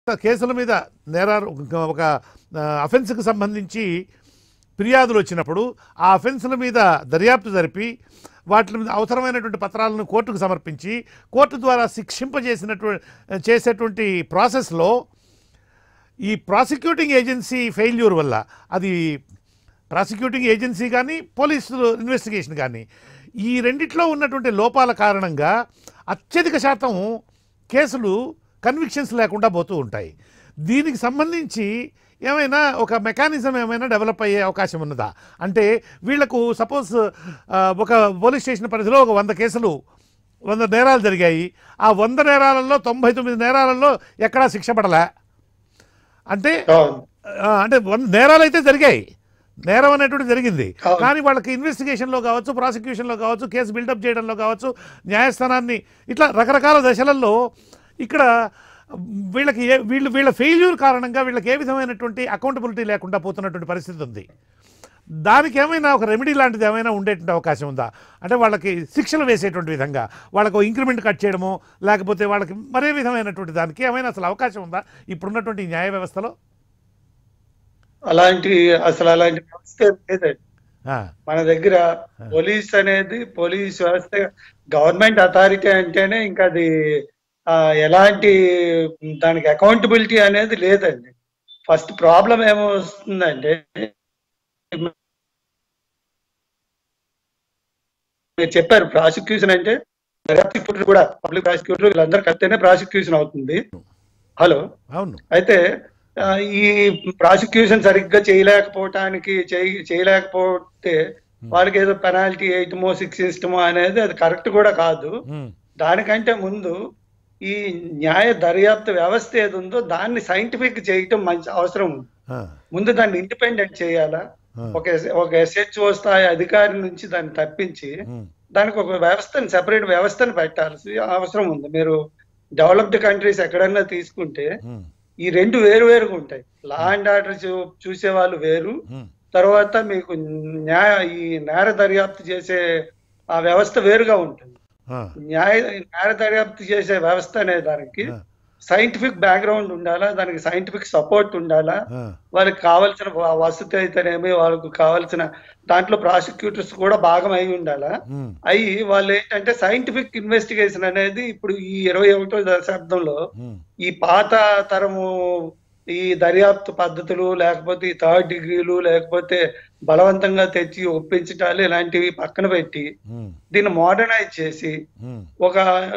కేసుల మీద నేరాలు ఒక అఫెన్స్కి సంబంధించి ఫిర్యాదులు వచ్చినప్పుడు ఆ అఫెన్స్ల మీద దర్యాప్తు జరిపి వాటి మీద అవసరమైనటువంటి పత్రాలను కోర్టుకు సమర్పించి కోర్టు ద్వారా శిక్షింపజేసినటువంటి చేసేటువంటి ప్రాసెస్లో ఈ ప్రాసిక్యూటింగ్ ఏజెన్సీ ఫెయిల్యూర్ వల్ల అది ప్రాసిక్యూటింగ్ ఏజెన్సీ కానీ పోలీసు ఇన్వెస్టిగేషన్ కానీ ఈ రెండిట్లో ఉన్నటువంటి లోపాల కారణంగా అత్యధిక శాతం కేసులు కన్విక్షన్స్ లేకుండా పోతూ ఉంటాయి దీనికి సంబంధించి ఏమైనా ఒక మెకానిజం ఏమైనా డెవలప్ అయ్యే అవకాశం ఉన్నదా అంటే వీళ్లకు సపోజ్ ఒక పోలీస్ స్టేషన్ పరిధిలో ఒక వంద కేసులు వంద నేరాలు జరిగాయి ఆ వంద నేరాలలో తొంభై తొమ్మిది నేరాలలో ఎక్కడా శిక్ష పడలే అంటే అవును ఆ, అంటే వంద నేరాలు అయితే జరిగాయి నేరం అనేటువంటి జరిగింది అవును. కానీ వాళ్ళకి ఇన్వెస్టిగేషన్లో కావచ్చు ప్రాసిక్యూషన్లో కావచ్చు కేసు బిల్డప్ చేయడంలో కావచ్చు న్యాయస్థానాన్ని ఇట్లా రకరకాల దశలలో ఇక్కడ వీళ్ళకి ఏ వీళ్ళు వీళ్ళ ఫెయిల్యూర్ కారణంగా వీళ్ళకి ఏ విధమైనటువంటి అకౌంటబిలిటీ లేకుండా పోతున్నటువంటి పరిస్థితి ఉంది దానికి ఏమైనా ఒక రెమెడీ లాంటిది ఏమైనా ఉండేటువంటి అవకాశం ఉందా అంటే వాళ్ళకి శిక్షలు వేసేటువంటి విధంగా వాళ్ళకు ఇంక్రిమెంట్ కట్ చేయడమో లేకపోతే వాళ్ళకి మరే విధమైనటువంటి దానికి ఏమైనా అసలు అవకాశం ఉందా ఇప్పుడున్నటువంటి న్యాయ వ్యవస్థలో అలాంటి అసలు అలాంటి వ్యవస్థ ఏం లేదండి ఆ, మన దగ్గర పోలీస్ అనేది పోలీస్ వ్యవస్థ గవర్నమెంట్ అథారిటీ అంటేనే ఇంకా అది ఆ, ఎలాంటి దానికి అకౌంటబిలిటీ అనేది లేదండి ఫస్ట్ ప్రాబ్లం ఏమొస్తుందంటే మీరు చెప్పారు ప్రాసిక్యూషన్ అంటే ప్రాసిక్యూటర్ కూడా పబ్లిక్ ప్రాసిక్యూటర్ వీళ్ళందరూ కలిస్తేనే ప్రాసిక్యూషన్ అవుతుంది హలో అవును అయితే ఆ, ఈ ప్రాసిక్యూషన్ సరిగ్గా చేయలేకపోవటానికి చేయ- చేయలేకపోతే వాళ్ళకి ఏదో పెనాల్టీ వేయటమో శిక్షించటమో అనేది అది కరెక్ట్ కూడా కాదు ఉమ్, దానికంటే ముందు ఈ న్యాయ దర్యాప్తు వ్యవస్థ ఏది ఉందో దాన్ని సైంటిఫిక్ చేయటం మంచి అవసరం ఉంది ఆ, ముందు దాన్ని ఇండిపెండెంట్ చేయాలా ఆ, ఒక ఎస్- ఒక ఎస్హెచ్ఓ స్థాయి అధికారి నుంచి దాన్ని తప్పించి ఉమ్, దానికి ఒక వ్యవస్థని సెపరేట్ వ్యవస్థను పెట్టాల్సి అవసరం ఉంది మీరు డెవలప్డ్ కంట్రీస్ ఎక్కడన్నా తీసుకుంటే ఉమ్, ఈ రెండు వేరు వేరుగా ఉంటాయి లా అండ్ ఆర్డర్ చూసే వాళ్ళు వేరు ఉమ్, తర్వాత మీకు న్యాయ ఈ నేర దర్యాప్తు చేసే ఆ వ్యవస్థ వేరుగా ఉంటుంది ఆ, న్యాయ నేర దర్యాప్తు చేసే వ్యవస్థ అనే దానికి ఆ, సైంటిఫిక్ బ్యాక్గ్రౌండ్ ఉండాలా దానికి సైంటిఫిక్ సపోర్ట్ ఉండాలా ఆ, వాళ్ళకి కావాల్సిన వ- వసతి అయితేనేమి వాళ్ళకు కావాల్సిన దాంట్లో ప్రాసిక్యూటర్స్ కూడా భాగం అయి ఉండాలా ఉమ్, అయి వాళ్ళు ఏంటంటే సైంటిఫిక్ ఇన్వెస్టిగేషన్ అనేది ఇప్పుడు ఈ ఇరవై ఒకటో దశాబ్దంలో ఉమ్, ఈ పాత తరము ఈ దర్యాప్తు పద్ధతులు లేకపోతే ఈ థర్డ్ డిగ్రీలు లేకపోతే బలవంతంగా తెచ్చి ఒప్పించటాలు ఇలాంటివి పక్కన పెట్టి ఉమ్, దీన్ని మోడర్నైజ్ చేసి ఉమ్, ఒక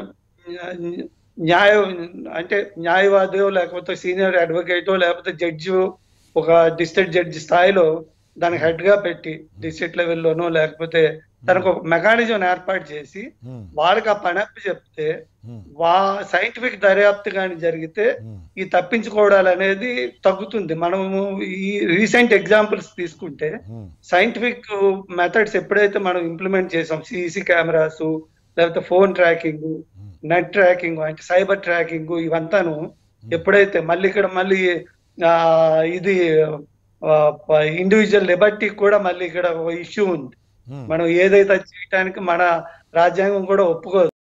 న్యాయ అంటే న్యాయవాదో లేకపోతే సీనియర్ అడ్వకేటో లేకపోతే జడ్జి ఒక డిస్ట్రిక్ట్ జడ్జి స్థాయిలో దానికి హెడ్ గా పెట్టి డిస్ట్రిక్ట్ లెవెల్లోనో లేకపోతే తనకు ఒక మెకానిజం ఏర్పాటు చేసి ఉమ్, వాళ్ళకి ఆ పని అప్పి చెప్తే ఉమ్, వా సైంటిఫిక్ దర్యాప్తు కానీ జరిగితే ఉమ్, ఈ తప్పించుకోవడాలు అనేది తగ్గుతుంది మనము ఈ రీసెంట్ ఎగ్జాంపుల్స్ తీసుకుంటే ఉమ్, సైంటిఫిక్ మెథడ్స్ ఎప్పుడైతే మనం ఇంప్లిమెంట్ చేసాం సిసి కెమెరాస్ లేకపోతే ఫోన్ ట్రాకింగ్ నెట్ ట్రాకింగ్ అంటే సైబర్ ట్రాకింగ్ ఇవంతాను ఎప్పుడైతే మళ్ళీ ఇక్కడ మళ్ళీ ఆ, ఇది ఇండివిజువల్ లిబర్టీ కూడా మళ్ళీ ఇక్కడ ఇష్యూ ఉంది ఉమ్. మనం ఏదైతే చేయటానికి మన రాజ్యాంగం కూడా ఒప్పుకోదు